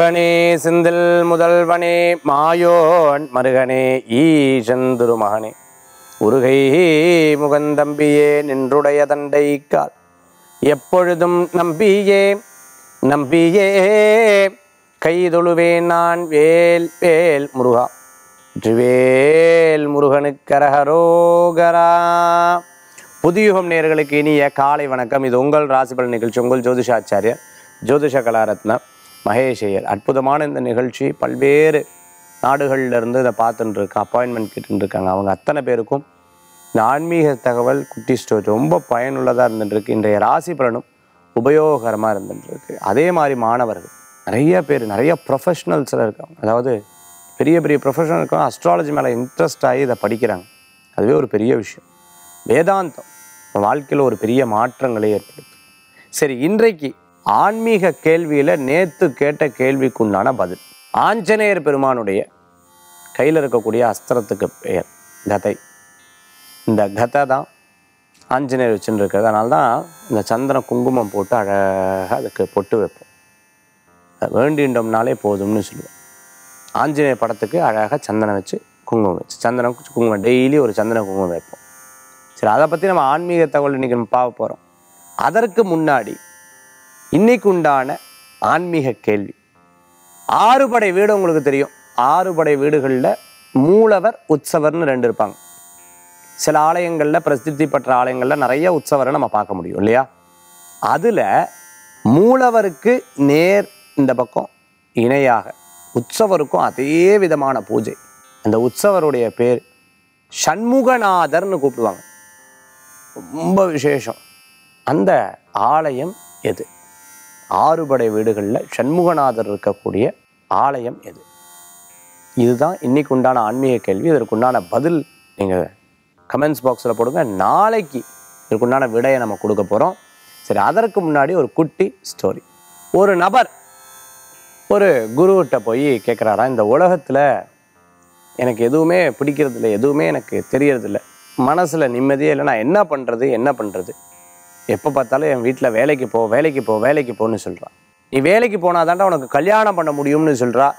முருகனே செந்தில் முதல்வனே மாயோன் மருகனே ஈசன் திருமகனே உருகை முகந்தம்பியே நின்றுடைய தண்டை கால் எப்பொழுதும் நம்பியே நம்பியே கைதொழுவேன் நான் வேல் வேல் முருகா வெற்றிவேல் முருகனுக்கரகரோகரா புதியுகம் நேர்களுக்கு இனிய காலை வணக்கம் இது உங்கள் ராசிபலன் நிகழ்ச்சி உங்கள் ஜோதிஷாச்சாரியர் ஜோதிஷ கலாரத்னா மகேஷையர் அற்புதமான இந்த நிகழ்ச்சி பல்வேறு நாடுகள்ல இருந்து இதை பார்த்துட்டு இருக்க அப்பாயின்மெண்ட் கேட்டுட்டு இருக்காங்க அவங்க அத்தனை பேருக்கும் இந்த ஆன்மீக தகவல் குட்டி ஸ்டோரி ரொம்ப பயனுள்ளதாக இருந்துட்டுருக்கு இன்றைய ராசி பலனும் உபயோகரமாக இருந்துட்டுருக்கு அதே மாதிரி மாணவர்கள் நிறைய பேர் நிறைய ப்ரொஃபஷனல்ஸில் இருக்காங்க அதாவது பெரிய பெரிய ப்ரொஃபஷனல் இருக்காங்க அஸ்ட்ராலஜி மேலே இன்ட்ரெஸ்ட் ஆகி இதை படிக்கிறாங்க அதுவே ஒரு பெரிய விஷயம் வேதாந்தம் நம்ம வாழ்க்கையில் ஒரு பெரிய மாற்றங்களை ஏற்படுத்தும் சரி இன்றைக்கு ஆன்மீக கேள்வியில் நேத்து கேட்ட கேள்விக்குண்டான பதில் ஆஞ்சநேயர் பெருமானுடைய கையில் இருக்கக்கூடிய அஸ்திரத்துக்கு பெயர் கதை இந்த கதை தான் ஆஞ்சநேயர் வச்சுன்னு இருக்கிறது அதனால தான் இந்த சந்திரன் குங்குமம் போட்டு அழகாக அதுக்கு பொட்டு வைப்போம் அது வேண்டின்றோம்னாலே போதும்னு சொல்லுவோம் ஆஞ்சநேயர் படத்துக்கு அழகாக சந்தனம் வச்சு குங்குமம் வச்சு சந்தனம் குங்குமம் டெய்லி ஒரு சந்தன குங்குமம் வைப்போம் சரி அதை பற்றி நம்ம ஆன்மீக தகவல் இன்றைக்கி நம்ம பார்க்க போகிறோம் அதற்கு முன்னாடி இன்னைக்கு உண்டான ஆன்மீக கேள்வி ஆறுபடை வீடு உங்களுக்கு தெரியும் ஆறுபடை வீடுகளில் மூலவர் உற்சவர்னு ரெண்டு இருப்பாங்க சில ஆலயங்களில் பிரசித்தி பெற்ற ஆலயங்களில் நிறைய உற்சவரை நம்ம பார்க்க முடியும் இல்லையா அதில் மூலவருக்கு நேர் இந்த பக்கம் இணையாக உற்சவருக்கும் அதே விதமான பூஜை அந்த உற்சவருடைய பேர் சண்முகநாதர்னு கூப்பிடுவாங்க ரொம்ப விசேஷம் அந்த ஆலயம் எது ஆறுபடை வீடுகளில் சண்முகநாதர் இருக்கக்கூடிய ஆலயம் எது இதுதான் இன்னைக்கு உண்டான ஆன்மீக கேள்வி இதற்கு உண்டான பதில் நீங்கள் கமெண்ட்ஸ் பாக்ஸில் போடுங்க நாளைக்கு இதுக்குண்டான விடையை நம்ம கொடுக்க போகிறோம் சரி அதற்கு முன்னாடி ஒரு குட்டி ஸ்டோரி ஒரு நபர் ஒரு குருவிட்ட போய் கேட்குறாரா இந்த உலகத்தில் எனக்கு எதுவுமே பிடிக்கிறதில்ல எதுவுமே எனக்கு தெரியறதில்ல மனசில் நிம்மதியே இல்லை நான் என்ன பண்ணுறது என்ன பண்ணுறது எப்போ பார்த்தாலும் என் வீட்டில் வேலைக்கு போ வேலைக்கு போ வேலைக்கு போன்னு சொல்கிறான் நீ வேலைக்கு போனால் உனக்கு கல்யாணம் பண்ண முடியும்னு சொல்கிறா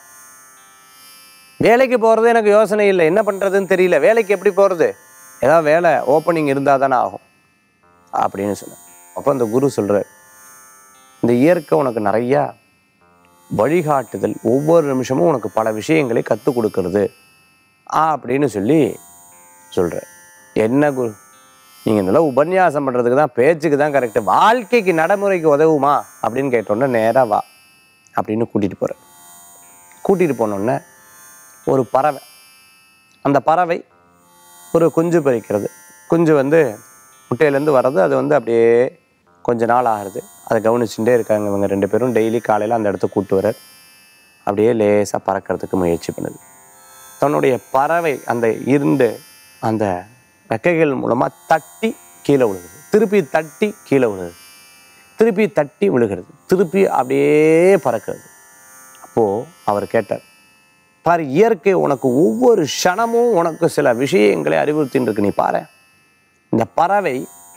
வேலைக்கு போகிறது எனக்கு யோசனை இல்லை என்ன பண்ணுறதுன்னு தெரியல வேலைக்கு எப்படி போகிறது ஏதாவது வேலை ஓப்பனிங் இருந்தால் தானே ஆகும் அப்படின்னு சொன்னேன் அப்போ அந்த குரு சொல்கிறார் இந்த இயற்கை உனக்கு நிறையா வழிகாட்டுதல் ஒவ்வொரு நிமிஷமும் உனக்கு பல விஷயங்களை கற்றுக் கொடுக்கறது அப்படின்னு சொல்லி சொல்கிறார் என்ன குரு நீங்கள் இதெல்லாம் உபன்யாசம் பண்ணுறதுக்கு தான் பேச்சுக்கு தான் கரெக்டு வாழ்க்கைக்கு நடைமுறைக்கு உதவுமா அப்படின்னு கேட்டோன்னே நேராக வா அப்படின்னு கூட்டிகிட்டு போகிறேன் கூட்டிகிட்டு போனோடனே ஒரு பறவை அந்த பறவை ஒரு குஞ்சு பறிக்கிறது குஞ்சு வந்து முட்டையிலேருந்து வர்றது அது வந்து அப்படியே கொஞ்ச நாள் ஆகுது அதை கவனிச்சுட்டே இருக்காங்க இவங்க ரெண்டு பேரும் டெய்லி காலையில் அந்த இடத்த கூட்டு வர அப்படியே லேசாக பறக்கிறதுக்கு முயற்சி பண்ணுது தன்னுடைய பறவை அந்த இருண்டு அந்த ரெக்கைகள் மூலமாக தட்டி கீழே விழுகுது திருப்பி தட்டி கீழே விழுகுது திருப்பி தட்டி விழுகிறது திருப்பி அப்படியே பறக்கிறது அப்போது அவர் கேட்டார் பாரு இயற்கை உனக்கு ஒவ்வொரு க்ஷணமும் உனக்கு சில விஷயங்களை அறிவுறுத்தின்னு இருக்கு நீ பாரு இந்த பறவை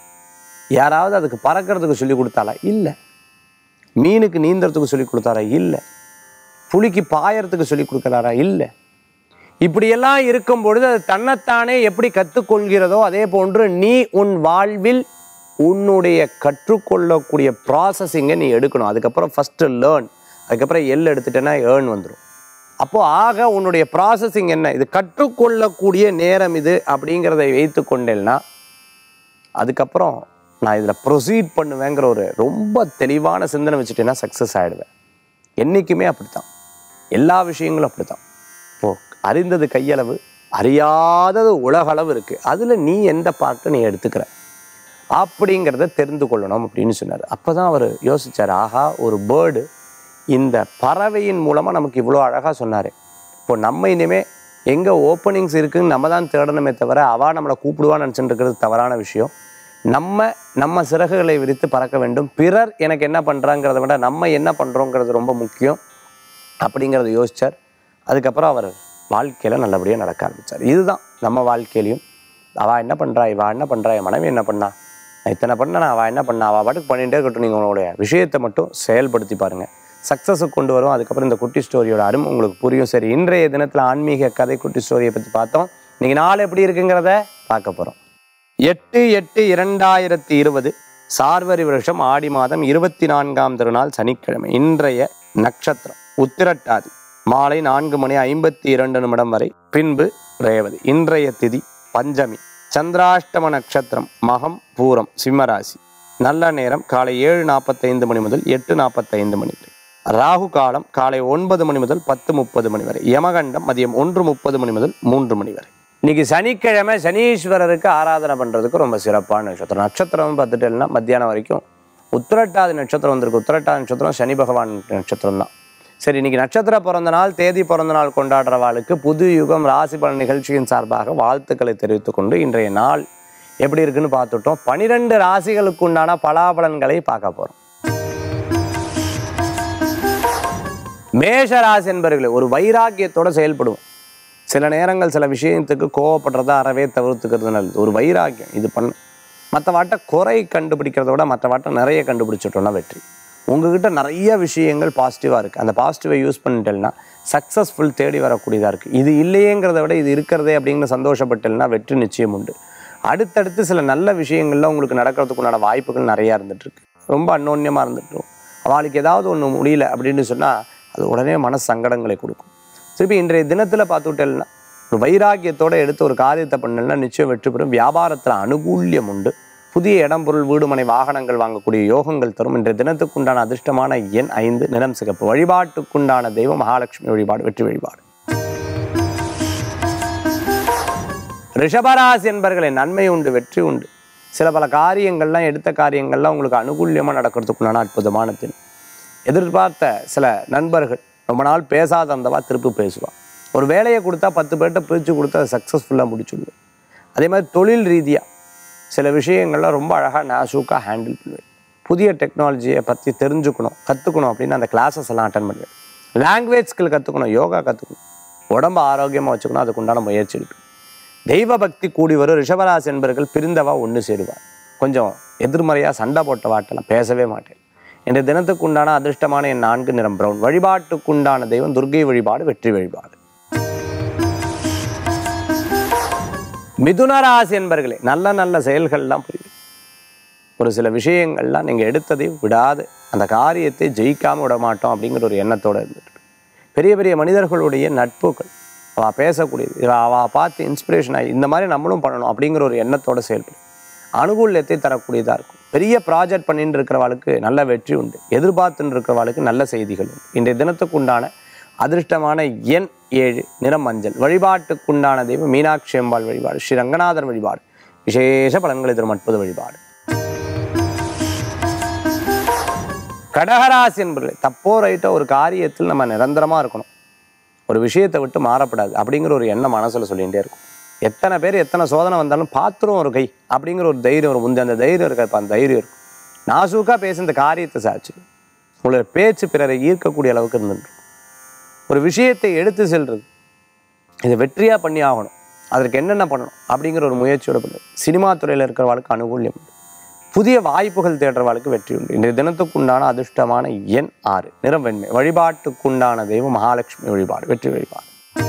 யாராவது அதுக்கு பறக்கிறதுக்கு சொல்லி கொடுத்தாளா இல்லை மீனுக்கு நீந்துறதுக்கு சொல்லி கொடுத்தாரா இல்லை புலிக்கு பாயறதுக்கு சொல்லி கொடுக்குறாரா இல்லை இப்படியெல்லாம் இருக்கும் பொழுது அது தன்னைத்தானே எப்படி கற்றுக்கொள்கிறதோ அதே போன்று நீ உன் வாழ்வில் உன்னுடைய கற்றுக்கொள்ளக்கூடிய ப்ராசஸிங்கை நீ எடுக்கணும் அதுக்கப்புறம் ஃபஸ்ட்டு லேர்ன் அதுக்கப்புறம் எல் எடுத்துட்டேன்னா ஏர்ன் வந்துடும் அப்போது ஆக உன்னுடைய ப்ராசஸிங் என்ன இது கற்றுக்கொள்ளக்கூடிய நேரம் இது அப்படிங்கிறதை வைத்து கொண்டேன்னா அதுக்கப்புறம் நான் இதில் ப்ரொசீட் பண்ணுவேங்கிற ஒரு ரொம்ப தெளிவான சிந்தனை வச்சுட்டேன்னா சக்ஸஸ் ஆகிடுவேன் என்றைக்குமே அப்படித்தான் எல்லா விஷயங்களும் அப்படித்தான் இப்போது அறிந்தது கையளவு அறியாதது உலகளவு இருக்குது அதில் நீ எந்த பார்ட்டை நீ எடுத்துக்கிற அப்படிங்கிறத தெரிந்து கொள்ளணும் அப்படின்னு சொன்னார் அப்போ தான் அவர் யோசிச்சார் ஆஹா ஒரு பேர்டு இந்த பறவையின் மூலமாக நமக்கு இவ்வளோ அழகாக சொன்னார் இப்போ நம்ம இனிமே எங்கே ஓப்பனிங்ஸ் இருக்குன்னு நம்ம தான் தேடணுமே தவிர அவள் நம்மளை கூப்பிடுவான்னு நினச்சிட்டு இருக்கிறது தவறான விஷயம் நம்ம நம்ம சிறகுகளை விரித்து பறக்க வேண்டும் பிறர் எனக்கு என்ன பண்ணுறாங்கிறத விட நம்ம என்ன பண்ணுறோங்கிறது ரொம்ப முக்கியம் அப்படிங்கிறத யோசிச்சார் அதுக்கப்புறம் அவர் வாழ்க்கையில் நல்லபடியாக நடக்க ஆரம்பித்தார் இதுதான் நம்ம வாழ்க்கையிலையும் அவள் என்ன பண்ணுறா இவா என்ன பண்ணுறா என் மனைவி என்ன பண்ணா நான் இத்தனை பண்ண அவள் என்ன பண்ணா அவள் பாட்டுக்கு பண்ணிகிட்டே இருக்கட்டும் நீங்கள் உங்களுடைய விஷயத்தை மட்டும் செயல்படுத்தி பாருங்கள் சக்ஸஸை கொண்டு வரும் அதுக்கப்புறம் இந்த குட்டி ஸ்டோரியோட அருமை உங்களுக்கு புரியும் சரி இன்றைய தினத்தில் ஆன்மீக கதை குட்டி ஸ்டோரியை பற்றி பார்த்தோம் இன்னைக்கு நாள் எப்படி இருக்குங்கிறத பார்க்க போகிறோம் எட்டு எட்டு இரண்டாயிரத்தி இருபது சார்வரி வருஷம் ஆடி மாதம் இருபத்தி நான்காம் திருநாள் சனிக்கிழமை இன்றைய நட்சத்திரம் உத்திரட்டாதி மாலை நான்கு மணி ஐம்பத்தி இரண்டு நிமிடம் வரை பின்பு ரேவதி இன்றைய திதி பஞ்சமி சந்திராஷ்டம நட்சத்திரம் மகம் பூரம் சிம்மராசி நல்ல நேரம் காலை ஏழு நாற்பத்தைந்து மணி முதல் எட்டு நாற்பத்தைந்து மணி வரை ராகு காலம் காலை ஒன்பது மணி முதல் பத்து முப்பது மணி வரை யமகண்டம் மதியம் ஒன்று முப்பது மணி முதல் மூன்று மணி வரை இன்னைக்கு சனிக்கிழமை சனீஸ்வரருக்கு ஆராதனை பண்ணுறதுக்கு ரொம்ப சிறப்பான நட்சத்திரம் நட்சத்திரம் பார்த்துட்டேன்னா மத்தியானம் வரைக்கும் உத்திரட்டாதி நட்சத்திரம் வந்திருக்கு உத்திரட்டாதி நட்சத்திரம் சனி பகவான் நட்சத்திரம் தான் சரி இன்னைக்கு நட்சத்திர பிறந்த நாள் தேதி பிறந்த நாள் கொண்டாடுறவாளுக்கு புது யுகம் ராசி பலன் நிகழ்ச்சியின் சார்பாக வாழ்த்துக்களை தெரிவித்துக் கொண்டு இன்றைய நாள் எப்படி இருக்குன்னு பார்த்துட்டோம் பனிரெண்டு ராசிகளுக்கு உண்டான பலாபலன்களை பார்க்க போறோம் மேஷ ராசி என்பர்களே ஒரு வைராக்கியத்தோட செயல்படுவோம் சில நேரங்கள் சில விஷயத்துக்கு கோவப்படுறத அறவே தவிர்த்துக்கிறது நல்லது ஒரு வைராக்கியம் இது பண்ண மற்ற வாட்டை குறை கண்டுபிடிக்கிறத விட மற்ற வாட்டை நிறைய கண்டுபிடிச்சிட்டோம்னா வெற்றி உங்ககிட்ட நிறைய விஷயங்கள் பாசிட்டிவாக இருக்குது அந்த பாசிட்டிவை யூஸ் பண்ணிட்டேன்னா சக்ஸஸ்ஃபுல் தேடி வரக்கூடியதாக இருக்குது இது இல்லையேங்கிறத விட இது இருக்கிறதே அப்படிங்கிற சந்தோஷப்பட்டேன்னா வெற்றி நிச்சயம் உண்டு அடுத்தடுத்து சில நல்ல விஷயங்கள்ல உங்களுக்கு நடக்கிறதுக்குண்டான வாய்ப்புகள் நிறையா இருந்துட்டு இருக்கு ரொம்ப அன்னோன்யமாக இருந்துட்டு இருக்கும். அவளுக்கு ஏதாவது ஒன்று முடியல அப்படின்னு சொன்னால் அது உடனே மன சங்கடங்களை கொடுக்கும் திருப்பி இன்றைய தினத்தில் பார்த்துட்டேன்னா ஒரு வைராக்கியத்தோட எடுத்து ஒரு காரியத்தை பண்ணலன்னா நிச்சயம் வெற்றி பெறும் வியாபாரத்தில் அனுகூல்யம் உண்டு புதிய இடம் பொருள் வீடு மனை வாகனங்கள் வாங்கக்கூடிய யோகங்கள் தரும் இன்றைய தினத்துக்குண்டான அதிர்ஷ்டமான எண் ஐந்து நிறம் சிகப்பு வழிபாட்டுக்குண்டான தெய்வம் மகாலட்சுமி வழிபாடு வெற்றி வழிபாடு ரிஷபராசி என்பர்களே நன்மை உண்டு வெற்றி உண்டு சில பல காரியங்கள்லாம் எடுத்த காரியங்கள்லாம் உங்களுக்கு அனுகூல்யமாக நடக்கிறதுக்குண்டான அற்புதமான தினம் எதிர்பார்த்த சில நண்பர்கள் ரொம்ப நாள் பேசாத இருந்தவா திருப்பி பேசுவாள் ஒரு வேலையை கொடுத்தா பத்து பேர்கிட்ட பிரித்து கொடுத்து அதை சக்ஸஸ்ஃபுல்லாக முடிச்சுடுவேன் அதே மாதிரி தொழில் ரீதியாக சில விஷயங்கள்லாம் ரொம்ப அழகாக நாசூக்காக ஹேண்டில் பண்ணுவேன் புதிய டெக்னாலஜியை பற்றி தெரிஞ்சுக்கணும் கற்றுக்கணும் அப்படின்னு அந்த கிளாஸஸ் எல்லாம் அட்டன் பண்ணுவேன் லாங்குவேஜ் ஸ்கில் கற்றுக்கணும் யோகா கற்றுக்கணும் உடம்பு ஆரோக்கியமாக வச்சுக்கணும் அதுக்கு உண்டான முயற்சி எடுக்கணும் தெய்வ பக்தி கூடி வரும் ரிஷபராசி என்பர்கள் பிரிந்தவா ஒன்று சேருவார் கொஞ்சம் எதிர்மறையாக சண்டை போட்ட வாட்டெல்லாம் பேசவே மாட்டேன் இன்றைய தினத்துக்கு உண்டான அதிர்ஷ்டமான என் நான்கு நிறம் பிரவுன் வழிபாட்டுக்குண்டான தெய்வம் துர்கை வழிபாடு வெற்றி வழிபாடு மிதுன ராசி என்பர்களே நல்ல நல்ல செயல்கள்லாம் புரியுது ஒரு சில விஷயங்கள்லாம் நீங்கள் எடுத்ததை விடாது அந்த காரியத்தை ஜெயிக்காம விட மாட்டோம் அப்படிங்கிற ஒரு எண்ணத்தோடு இருந்துட்டு பெரிய பெரிய மனிதர்களுடைய நட்புகள் அவள் பேசக்கூடியது இவ அவள் பார்த்து இன்ஸ்பிரேஷன் ஆகி இந்த மாதிரி நம்மளும் பண்ணணும் அப்படிங்கிற ஒரு எண்ணத்தோட செயல்படும் அனுகூல்யத்தை தரக்கூடியதாக இருக்கும் பெரிய ப்ராஜெக்ட் பண்ணிட்டு இருக்கிறவாளுக்கு நல்ல வெற்றி உண்டு எதிர்பார்த்துன்னு இருக்கிறவாளுக்கு நல்ல செய்திகள் உண்டு இன்றைய தினத்துக்கு உண்டான அதிர்ஷ்டமான எண் ஏழு நிறம் மஞ்சள் வழிபாட்டுக்குண்டான தெய்வம் மீனாட்சி அம்பாள் வழிபாடு ஸ்ரீ ரங்கநாதர் வழிபாடு விசேஷ பலன்களை தரும் அற்புத வழிபாடு கடகராசி என்பர்களே தப்போ ரைட்டோ ஒரு காரியத்தில் நம்ம நிரந்தரமாக இருக்கணும் ஒரு விஷயத்தை விட்டு மாறப்படாது அப்படிங்கிற ஒரு எண்ணம் மனசில் சொல்லிகிட்டே இருக்கும் எத்தனை பேர் எத்தனை சோதனை வந்தாலும் பாத்திரம் ஒரு கை அப்படிங்கிற ஒரு தைரியம் ஒரு முந்தி அந்த தைரியம் இருக்க அந்த தைரியம் இருக்கும் நாசூக்காக பேசி இந்த காரியத்தை சாச்சு உங்களுடைய பேச்சு பிறரை ஈர்க்கக்கூடிய அளவுக்கு இருந்துட்டு ஒரு விஷயத்தை எடுத்து செல்றது இதை வெற்றியாக பண்ணி ஆகணும் அதற்கு என்னென்ன பண்ணணும் அப்படிங்கிற ஒரு முயற்சியோட பண்ணுது சினிமா துறையில் இருக்கிறவளுக்கு அனுகூல்யம் உண்டு புதிய வாய்ப்புகள் தேடுறவளுக்கு வெற்றி உண்டு இன்றைய தினத்துக்குண்டான அதிர்ஷ்டமான எண் ஆறு நிறம் வெண்மை வழிபாட்டுக்குண்டான தெய்வம் மகாலட்சுமி வழிபாடு வெற்றி வழிபாடு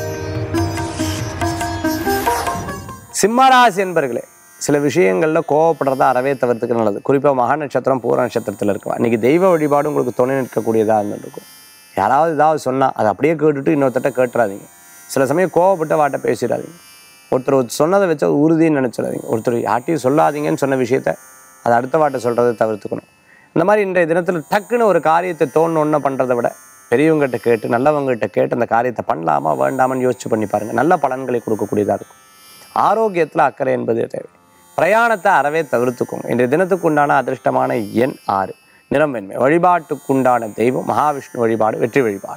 சிம்மராசி என்பர்களே சில விஷயங்களில் கோவப்படுறதா அறவே தவிர்த்துக்க நல்லது குறிப்பாக மகா நட்சத்திரம் பூர நட்சத்திரத்தில் இருக்கவா இன்னைக்கு தெய்வ வழிபாடு உங்களுக்கு துணை நிற்கக்கூடியதாக இருந்துருக்கும் யாராவது ஏதாவது சொன்னால் அதை அப்படியே கேட்டுட்டு இன்னொருத்தட்ட கேட்டுறாதீங்க சில சமயம் கோவப்பட்ட வாட்ட பேசிடாதீங்க ஒருத்தர் ஒரு சொன்னதை வச்சு அது உறுதின்னு நினச்சிடாதீங்க ஒருத்தர் யார்ட்டையும் சொல்லாதீங்கன்னு சொன்ன விஷயத்த அதை அடுத்த வாட்டை சொல்கிறதை தவிர்த்துக்கணும் இந்த மாதிரி இன்றைய தினத்தில் டக்குன்னு ஒரு காரியத்தை தோணுன்னு பண்ணுறதை விட பெரியவங்ககிட்ட கேட்டு நல்லவங்ககிட்ட கேட்டு அந்த காரியத்தை பண்ணலாமா வேண்டாமான்னு யோசிச்சு பண்ணி பாருங்கள் நல்ல பலன்களை கொடுக்கக்கூடியதாக இருக்கும் ஆரோக்கியத்தில் அக்கறை என்பது தேவை பிரயாணத்தை அறவே தவிர்த்துக்கோங்க இன்றைய தினத்துக்கு உண்டான அதிர்ஷ்டமான எண் ஆறு நிறம் வெண்மை வழிபாட்டுக்குண்டான தெய்வம் மகாவிஷ்ணு வழிபாடு வெற்றி வழிபாடு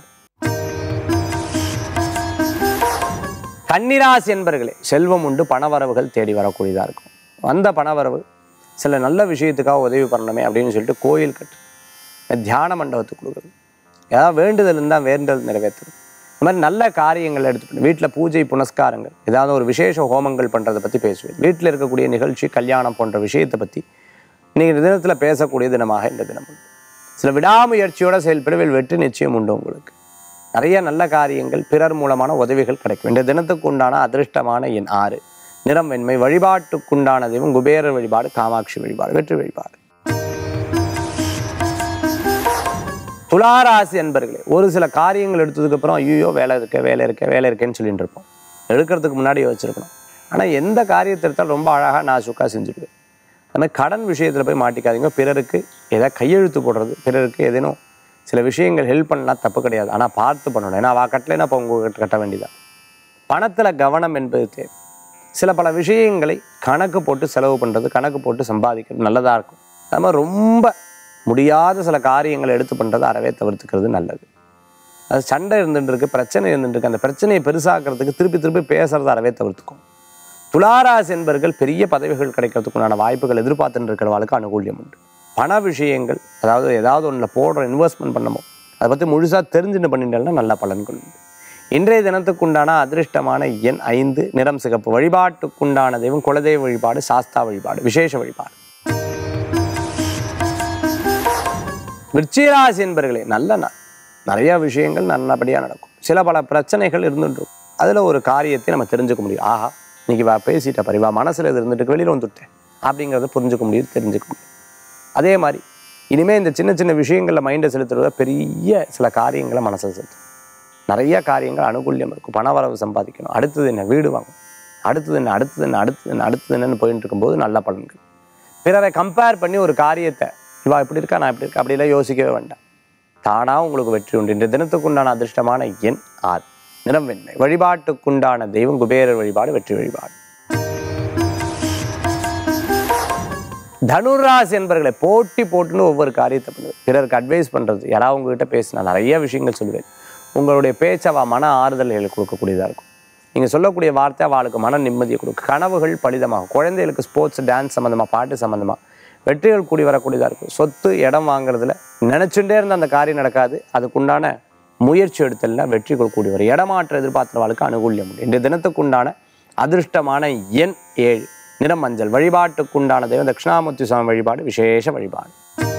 கன்னிராசி என்பர்களே செல்வம் உண்டு பணவரவுகள் தேடி வரக்கூடியதாக இருக்கும் வந்த பணவரவு சில நல்ல விஷயத்துக்காக உதவி பண்ணணுமே அப்படின்னு சொல்லிட்டு கோயில் கட்டு தியான மண்டபத்துக்கு கொடுக்குறது ஏதாவது வேண்டுதல் இருந்தால் வேண்டுதல் நிறைவேற்றுறது இந்த மாதிரி நல்ல காரியங்கள் எடுத்து பண்ணு வீட்டில் பூஜை புனஸ்காரங்கள் ஏதாவது ஒரு விசேஷ ஹோமங்கள் பண்ணுறதை பற்றி பேசுவேன் வீட்டில் இருக்கக்கூடிய நிகழ்ச்சி கல்யாணம் போன்ற விஷயத்தை பற்றி இன்றைக்கி தினத்தில் பேசக்கூடிய தினமாக இந்த தினம் உண்டு சில விடாமுயற்சியோட செயல்படுவில் வெற்றி நிச்சயம் உண்டு உங்களுக்கு நிறைய நல்ல காரியங்கள் பிறர் மூலமான உதவிகள் கிடைக்கும் இந்த தினத்துக்கு உண்டான அதிர்ஷ்டமான எண் ஆறு நிறம் வெண்மை வழிபாட்டுக்குண்டான தெய்வம் குபேரர் வழிபாடு காமாட்சி வழிபாடு வெற்றி வழிபாடு துளாராசி என்பர்களே ஒரு சில காரியங்கள் எடுத்ததுக்கு அப்புறம் ஐயோ வேலை இருக்க வேலை இருக்க வேலை இருக்கேன்னு சொல்லிட்டு இருப்போம் எடுக்கிறதுக்கு முன்னாடி யோசிச்சிருக்கணும் ஆனால் எந்த காரியத்தை எடுத்தாலும் ரொம்ப அழகாக நான் சுக்கா செஞ்சுடுவேன் அது மாதிரி கடன் விஷயத்தில் போய் மாட்டிக்காதீங்க பிறருக்கு எதாவது கையெழுத்து போடுறது பிறருக்கு ஏதேனும் சில விஷயங்கள் ஹெல்ப் பண்ணலாம் தப்பு கிடையாது ஆனால் பார்த்து பண்ணணும் ஏன்னா அவ கட்டலைன்னா இப்போ உங்ககிட்ட கட்ட வேண்டியதான் பணத்தில் கவனம் என்பது தேவை சில பல விஷயங்களை கணக்கு போட்டு செலவு பண்ணுறது கணக்கு போட்டு சம்பாதிக்கிறது நல்லதாக இருக்கும் அது மாதிரி ரொம்ப முடியாத சில காரியங்களை எடுத்து பண்ணுறது அறவே தவிர்த்துக்கிறது நல்லது அது சண்டை இருந்துட்டு இருக்கு பிரச்சனை இருந்துட்டு இருக்கு அந்த பிரச்சனையை பெருசாக்கிறதுக்கு திருப்பி திருப்பி பேசுறது அறவே தவிர்த்துக்கும் துளாராசி என்பர்கள் பெரிய பதவிகள் கிடைக்கிறதுக்குண்டான வாய்ப்புகள் எதிர்பார்த்துட்டு இருக்கிறவங்களுக்கு அனுகூல்யம் உண்டு பண விஷயங்கள் அதாவது ஏதாவது ஒன்றில் போடுற இன்வெஸ்ட்மெண்ட் பண்ணமோ அதை பற்றி முழுசாக தெரிஞ்சுட்டு பண்ணிட்டேன்னா நல்ல பலன்கள் உண்டு இன்றைய தினத்துக்குண்டான அதிர்ஷ்டமான எண் ஐந்து நிறம் சிகப்பு வழிபாட்டுக்குண்டான தெய்வம் குலதெய்வ வழிபாடு சாஸ்தா வழிபாடு விசேஷ வழிபாடு விருச்சிகராசி என்பர்களே நல்ல நாள் நிறைய விஷயங்கள் நல்லபடியாக நடக்கும் சில பல பிரச்சனைகள் இருந்துட்டு இருக்கும் அதில் ஒரு காரியத்தை நம்ம தெரிஞ்சுக்க முடியும் ஆஹா இன்னைக்கு வா பேசிட்ட பரிவா மனசில் இது இருந்துட்டு வெளியில் வந்துட்டேன் அப்படிங்கிறத புரிஞ்சுக்க முடியும் தெரிஞ்சுக்க முடியும் அதே மாதிரி இனிமேல் இந்த சின்ன சின்ன விஷயங்களில் மைண்டை செலுத்துறத பெரிய சில காரியங்களை மனசில் செலுத்தும் நிறைய காரியங்கள் அனுகூல்யம் இருக்கும் பண வரவு சம்பாதிக்கணும் அடுத்தது என்ன வீடு வாங்கணும் அடுத்தது என்ன அடுத்தது என்ன அடுத்தது என்ன அடுத்தது என்னன்னு போயிட்டு இருக்கும்போது நல்ல பலன்கள் பிறரை கம்பேர் பண்ணி ஒரு காரியத்தை இவா இப்படி இருக்கா நான் இப்படி இருக்கா அப்படிலாம் யோசிக்கவே வேண்டாம் தானாக உங்களுக்கு வெற்றி உண்டு இன்றைய தினத்துக்குண்டான அதிர்ஷ்டமான எண் ஆறு நிறம் வெண்மை வழிபாட்டுக்குண்டான தெய்வம் குபேரர் வழிபாடு வெற்றி வழிபாடு தனுராசி என்பர்களை போட்டி போட்டுன்னு ஒவ்வொரு காரியத்தை பண்ணுவேன் பிறருக்கு அட்வைஸ் பண்ணுறது யாராவது உங்ககிட்ட பேசினா நிறைய விஷயங்கள் சொல்லுவேன் உங்களுடைய பேச்சை அவ மன ஆறுதல்களை கொடுக்கக்கூடியதாக இருக்கும் நீங்கள் சொல்லக்கூடிய வார்த்தை அவளுக்கு மன நிம்மதியை கொடுக்கும் கனவுகள் பலிதமாகும் குழந்தைகளுக்கு ஸ்போர்ட்ஸ் டான்ஸ் சம்மந்தமாக பாட்டு சம்மந்தமாக வெற்றிகள் கூடி வரக்கூடியதாக இருக்கும் சொத்து இடம் வாங்குறதுல நினச்சுட்டே இருந்த அந்த காரியம் நடக்காது அதுக்குண்டான முயற்சி எடுத்தல்னா வெற்றிகள் கூடி வரும் இடமாற்ற எதிர்பார்த்தவர்களுக்கு அனுகூல்யம் உண்டு இன்றைய தினத்துக்குண்டான அதிர்ஷ்டமான எண் ஏழு நிறம் மஞ்சள் வழிபாட்டுக்குண்டான தெய்வம் தட்சிணாமூர்த்தி சுவாமி வழிபாடு விசேஷ வழிபாடு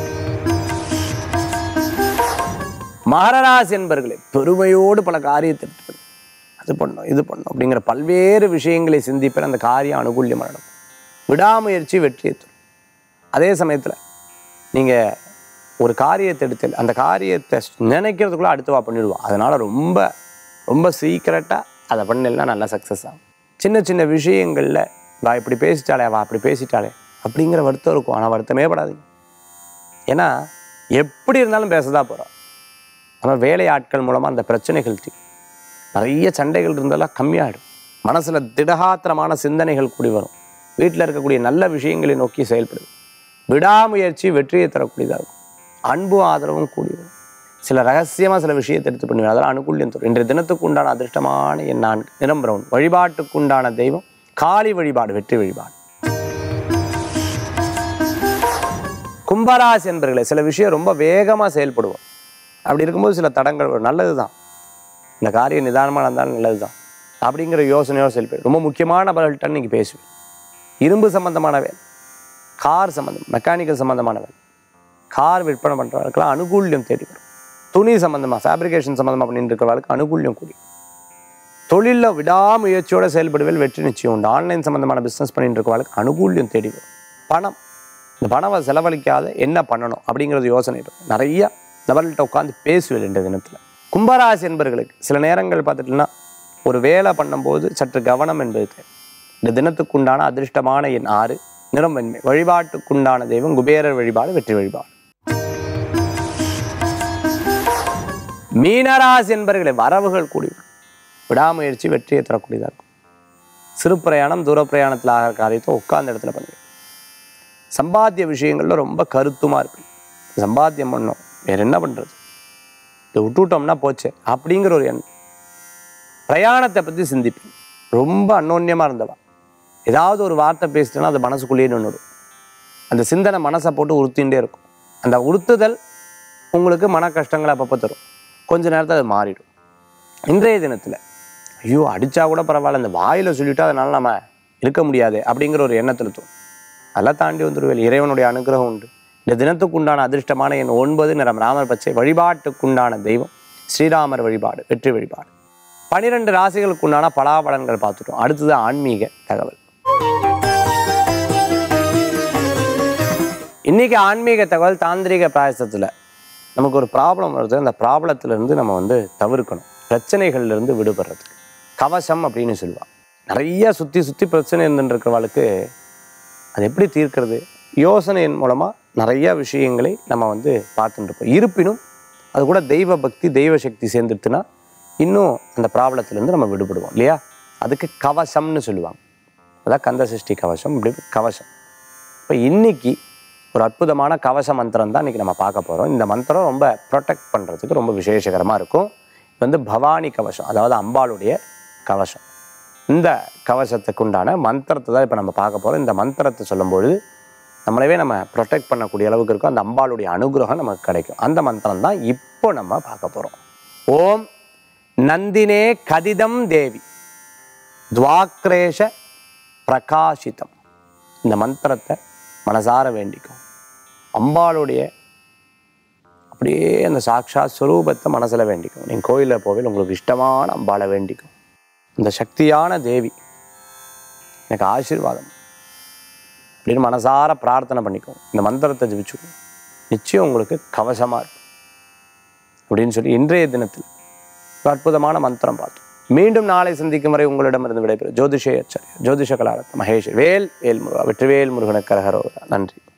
மகரராசி என்பர்களே பெருமையோடு பல காரியத்தை எடுத்து பண்ணு. அது பண்ணும் இது பண்ணும் அப்படிங்கிற பல்வேறு விஷயங்களை சிந்திப்பேன் அந்த காரியம் அனுகூல்யமாக நடக்கும் விடாமுயற்சி வெற்றியை தரும் அதே சமயத்தில் நீங்கள் ஒரு காரியத்தை எடுத்து அந்த காரியத்தை நினைக்கிறதுக்குள்ள அடுத்தவா பண்ணிடுவா அதனால் ரொம்ப ரொம்ப சீக்கிரட்டாக அதை பண்ணலாம் நல்லா சக்ஸஸ் ஆகும் சின்ன சின்ன விஷயங்களில் வா இப்படி பேசிட்டாளே வா அப்படி பேசிட்டாளே அப்படிங்கிற வருத்தம் இருக்கும் ஆனால் வருத்தமே படாதீங்க ஏன்னா எப்படி இருந்தாலும் பேசதான் போகிறோம் நம்ம வேலையாட்கள் மூலமாக அந்த பிரச்சனைகள் தீரும் நிறைய சண்டைகள் இருந்தாலும் கம்மியாகிடும் மனசில் திடகாத்திரமான சிந்தனைகள் கூடி வரும் வீட்டில் இருக்கக்கூடிய நல்ல விஷயங்களை நோக்கி செயல்படுது விடாமுயற்சி வெற்றியை தரக்கூடியதாக இருக்கும் அன்பும் ஆதரவும் கூடி வரும் சில ரகசியமாக சில விஷயத்தை எடுத்து பண்ணுவேன் அதெல்லாம் அனுகூல்யம் தரும் இன்றைய தினத்துக்கு உண்டான அதிர்ஷ்டமான என் நான்கு நிறம் பிரவுன் வழிபாட்டுக்கு உண்டான தெய்வம் காளி வழிபாடு வெற்றி வழிபாடு கும்பராசி என்பர்களே சில விஷயம் ரொம்ப வேகமாக செயல்படுவோம் அப்படி இருக்கும்போது சில தடங்கள் வரும் நல்லது தான் இந்த காரியம் நிதானமாக இருந்தாலும் நல்லது தான் அப்படிங்கிற யோசனையோடு செயல்படும் ரொம்ப முக்கியமான நபர்கள்ட்ட நீங்கள் பேசுவேன் இரும்பு சம்பந்தமான வேலை கார் சம்மந்தம் மெக்கானிக்கல் சம்மந்தமான வேலை கார் விற்பனை பண்ணுறவர்களுக்கெல்லாம் அனுகூல்யம் தேடி வரும் துணி சம்மந்தமாக ஃபேப்ரிகேஷன் சம்மந்தமாக பண்ணிட்டு இருக்கிறவர்களுக்கு அனுகூல்யம் கூடி தொழிலில் விடாமுயற்சியோடு செயல்படுவேல் வெற்றி நிச்சயம் உண்டு ஆன்லைன் சம்மந்தமான பிஸ்னஸ் பண்ணிட்டு இருக்கிறவர்களுக்கு அனுகூல்யம் தேடி வரும் பணம் இந்த பணம் செலவழிக்காத என்ன பண்ணணும் அப்படிங்கிறது யோசனை இருக்கும் நிறைய நபர்கள்ட்ட உட்காந்து பேசுவேன் இந்த தினத்தில் கும்பராசி என்பர்களுக்கு சில நேரங்கள் பார்த்துட்டுனா ஒரு வேலை பண்ணும்போது சற்று கவனம் என்பது தேவை இந்த தினத்துக்குண்டான அதிர்ஷ்டமான எண் ஆறு நிறம் வெண்மை வழிபாட்டுக்குண்டான தெய்வம் குபேரர் வழிபாடு வெற்றி வழிபாடு மீனராசி என்பர்களை வரவுகள் கூடி வரும். விடாமுயற்சி வெற்றியை தரக்கூடியதாக இருக்கும் சிறு பிரயாணம் தூர பிரயாணத்தில் ஆகிற காரியத்தை உட்கார்ந்த இடத்துல பண்ணுவேன் சம்பாத்திய விஷயங்கள்ல ரொம்ப கருத்துமா இருக்கு சம்பாத்தியம் பண்ணோம் வேற என்ன பண்றது இதை விட்டுவிட்டோம்னா போச்சே அப்படிங்கிற ஒரு எண்ணம் பிரயாணத்தை பற்றி சிந்திப்பேன் ரொம்ப அன்னோன்யமாக இருந்தவா ஏதாவது ஒரு வார்த்தை பேசிட்டேன்னா அது மனசுக்குள்ளேயே நின்றுடும் அந்த சிந்தனை மனசை போட்டு உறுத்திகிட்டே இருக்கும் அந்த உறுத்துதல் உங்களுக்கு மன கஷ்டங்களை அப்பப்போ தரும் கொஞ்ச நேரத்தில் அது மாறிடும் இன்றைய தினத்தில் ஐயோ அடித்தா கூட பரவாயில்ல இந்த வாயில் சொல்லிவிட்டு அதனால நம்ம இருக்க முடியாது அப்படிங்கிற ஒரு எண்ணத்தில் தோணும் அதெல்லாம் தாண்டி வந்துடுவேன் இறைவனுடைய அனுகிரகம் உண்டு இந்த தினத்துக்கு உண்டான அதிர்ஷ்டமான எண் ஒன்பது நிறம் ராமர் பச்சை வழிபாட்டுக்குண்டான தெய்வம் ஸ்ரீராமர் வழிபாடு வெற்றி வழிபாடு பனிரெண்டு ராசிகளுக்கு உண்டான பலாபலன்கள் பார்த்துட்டோம் அடுத்தது ஆன்மீக தகவல் இன்னைக்கு ஆன்மீக தகவல் தாந்திரிக பிராயசத்தில் நமக்கு ஒரு ப்ராப்ளம் வருது அந்த ப்ராப்ளத்திலிருந்து நம்ம வந்து தவிர்க்கணும் பிரச்சனைகள்ல இருந்து விடுபடுறதுக்கு கவசம் அப்படின்னு சொல்லுவாள் நிறைய சுற்றி சுற்றி பிரச்சனை இருந்துட்டு இருக்கிறவளுக்கு அது எப்படி தீர்க்கிறது யோசனையின் மூலமாக நிறைய விஷயங்களை நம்ம வந்து பார்த்துட்டு இருப்போம் இருப்பினும் அது கூட தெய்வ பக்தி தெய்வ சக்தி சேர்ந்துட்டுனா இன்னும் அந்த ப்ராப்ளத்திலேருந்து நம்ம விடுபடுவோம் இல்லையா அதுக்கு கவசம்னு சொல்லுவாங்க அதான் கந்த சஷ்டி கவசம் இப்படி கவசம் இப்போ இன்னைக்கு ஒரு அற்புதமான கவச மந்திரம் தான் இன்றைக்கி நம்ம பார்க்க போகிறோம் இந்த மந்திரம் ரொம்ப ப்ரொடெக்ட் பண்ணுறதுக்கு ரொம்ப விசேஷகரமாக இருக்கும் இது வந்து பவானி கவசம் அதாவது அம்பாளுடைய கவசம் இந்த கவசத்துக்கு உண்டான மந்திரத்தை தான் இப்போ நம்ம பார்க்க போகிறோம் இந்த மந்திரத்தை சொல்லும்பொழுது நம்மளவே நம்ம ப்ரொடெக்ட் பண்ணக்கூடிய அளவுக்கு இருக்கும் அந்த அம்பாளுடைய அனுகிரகம் நமக்கு கிடைக்கும் அந்த மந்திரம் தான் இப்போ நம்ம பார்க்க போகிறோம் ஓம் நந்தினே கதிதம் தேவி துவாக்ரேஷ பிரகாசிதம் இந்த மந்திரத்தை மனசார வேண்டிக்கும் அம்பாளுடைய அப்படியே அந்த சாட்சாத் ஸ்வரூபத்தை மனசில் வேண்டிக்கும் நீங்கள் கோயிலில் போவில் உங்களுக்கு இஷ்டமான அம்பாளை வேண்டிக்கும் இந்த சக்தியான தேவி எனக்கு ஆசீர்வாதம் அப்படின்னு மனசார பிரார்த்தனை பண்ணிக்கும் இந்த மந்திரத்தை ஜபிச்சுக்கும் நிச்சயம் உங்களுக்கு கவசமாக இருக்கும் அப்படின்னு சொல்லி இன்றைய தினத்தில் ஒரு அற்புதமான மந்திரம் பார்த்தோம் மீண்டும் நாளை சந்திக்கும் வரை உங்களிடமிருந்து விடைபெறும் ஜோதிஷ ஆச்சாரியா ஜோதிஷ கலாரத் மகேஷ் வேல் வேல் முருகா வெற்றிவேல் முருகனுக்கு கரகரோகரா நன்றி